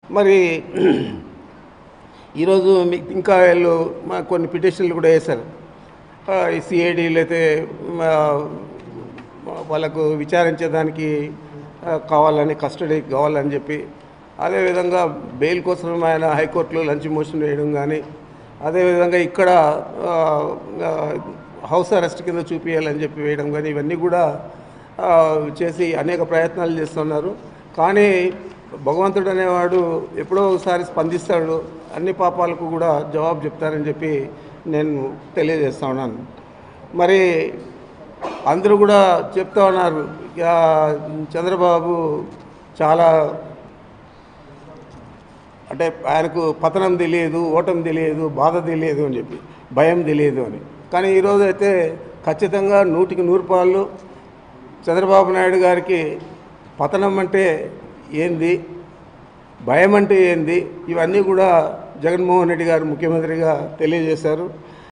మరి ఈరోజు మీకు ఇంకా వీళ్ళు మా కొన్ని పిటిషన్లు కూడా వేశారు సిఐడీలు అయితే మా, వాళ్ళకు విచారించేదానికి ఆ, కావాలని కస్టడీకి కావాలని చెప్పి అదేవిధంగా బెయిల్ కోసం ఆయన హైకోర్టులో లంచ్ మోషన్ వేయడం కానీ అదేవిధంగా ఇక్కడ ఆ, ఆ, హౌస్ అరెస్ట్ కింద చూపించాలని చెప్పి వేయడం కానీ ఇవన్నీ కూడా ఆ, చేసి అనేక ప్రయత్నాలు చేస్తున్నారు కానీ భగవంతుడు అనేవాడు ఎప్పుడో ఒకసారి స్పందిస్తాడు అన్ని పాపాలకు కూడా జవాబు చెప్తారని చెప్పి నేను తెలియజేస్తా ఉన్నాను మరి అందరూ కూడా చెప్తా ఉన్నారు ఇక చంద్రబాబు చాలా అంటే ఆయనకు పతనం తెలియదు ఓటమి తెలియదు బాధ తెలియదు అని చెప్పి భయం తెలియదు అని కానీ ఈరోజు అయితే ఖచ్చితంగా నూటికి నూరు పాళ్ళు చంద్రబాబు నాయుడు గారికి పతనం అంటే ఏంది భయం అంటే ఏంది ఇవన్నీ కూడా జగన్మోహన్ రెడ్డి గారు ముఖ్యమంత్రిగా తెలియజేశారు